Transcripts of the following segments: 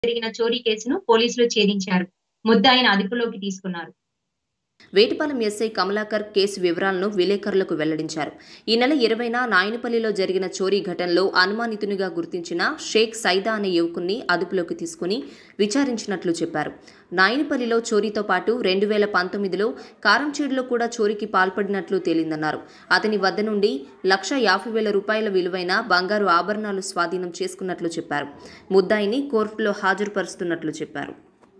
జరిగిన చోరీ కేసును పోలీసులు ఛేదించారు ముద్దాయిని అదుపులోకి తీసుకున్నారు వేటిపాలెం ఎస్ఐ కమలాకర్ కేసు వివరాలను విలేకరులకు వెల్లడించారు ఈ నెల ఇరవైన నాయనపల్లిలో జరిగిన చోరీ ఘటనలో అనుమానితునిగా గుర్తించిన షేక్ సైదా అనే యువకుణ్ణి అదుపులోకి తీసుకుని విచారించినట్లు చెప్పారు నాయనపల్లిలో చోరీతో పాటు రెండు వేల పంతొమ్మిదిలో కారంచేడులో కూడా చోరీకి పాల్పడినట్లు తేలిందన్నారు అతని వద్ద నుండి లక్ష యాభై వేల రూపాయల విలువైన బంగారు ఆభరణాలు స్వాధీనం చేసుకున్నట్లు చెప్పారు ముద్దాయిని కోర్టులో హాజరుపరుస్తున్నట్లు చెప్పారు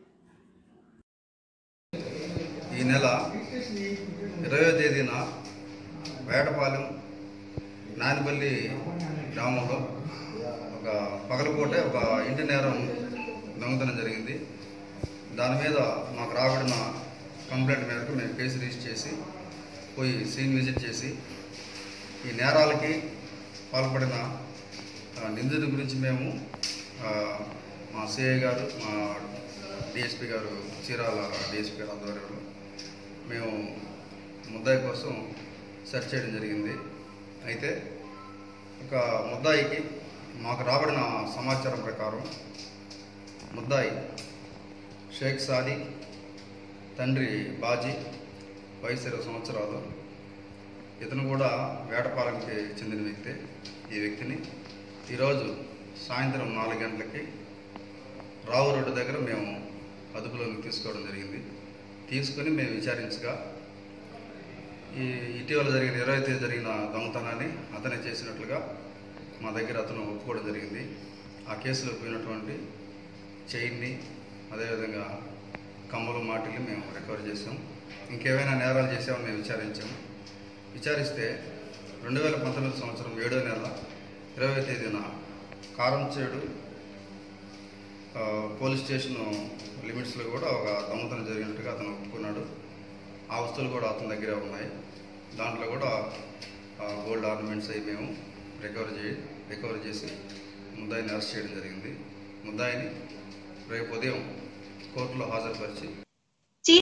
ఈ నెల ఇరవయో తేదీన వేటపాలెం నానిపల్లి గ్రామంలో ఒక పగలపూటే ఒక ఇంటి నేరం దొంగతనం జరిగింది దాని మీద మాకు రాబడిన కంప్లైంట్ మేరకు మేము కేసు రిజిస్టర్ చేసి పోయి సీన్ విజిట్ చేసి ఈ నేరాలకి పాల్పడిన ఆ, నిందితుడి గురించి మేము ఆ, మా సిఐ గారు మా డిఎస్పి గారు చీరాల డిఎస్పి గారు ఆధ్వర్యంలో మేము ముద్దాయి కోసం సెర్చ్ చేయడం జరిగింది అయితే ఒక ముద్దాయికి మాకు రాబడిన సమాచారం ప్రకారం ముద్దాయి షేక్ సాది తండ్రి బాజీ వయసు ఇరవై సంవత్సరాలు ఇతను కూడా వేటపాలెంకి చెందిన వ్యక్తే ఈ వ్యక్తిని ఈరోజు సాయంత్రం నాలుగు గంటలకి రావు రోడ్డు దగ్గర మేము అదుపులోకి తీసుకోవడం జరిగింది తీసుకొని మేము విచారించగా ఈ ఇటీవల జరిగిన ఇరవై తేదీ జరిగిన దొంగతనాన్ని అతనే చేసినట్లుగా మా దగ్గర అతను ఒప్పుకోవడం జరిగింది ఆ కేసులో పోయినటువంటి చైన్ని అదేవిధంగా కమ్మలు మాటిల్ని మేము రికవర్ చేసాం ఇంకేమైనా నేరాలు చేసామని మేము విచారించాము విచారిస్తే రెండు వేల పంతొమ్మిది సంవత్సరం ఏడో నెల ఇరవై తేదీన కారంచేడు ఆ, పోలీస్ స్టేషన్ లిమిట్స్లో కూడా ఒక దొంగతనం జరిగినట్టుగా అతను ఒప్పుకున్నాడు ఆ వస్తువులు కూడా అతని దగ్గరే ఉన్నాయి దాంట్లో కూడా ఆ, గోల్డ్ ఆర్నమెంట్స్ అవి మేము రికవర్ చేయి రికవర్ చేసి ముద్దాయిని అరెస్ట్ చేయడం జరిగింది ముద్దాయిని రేపు ఉదయం కోర్టులో హాజరుపరిచి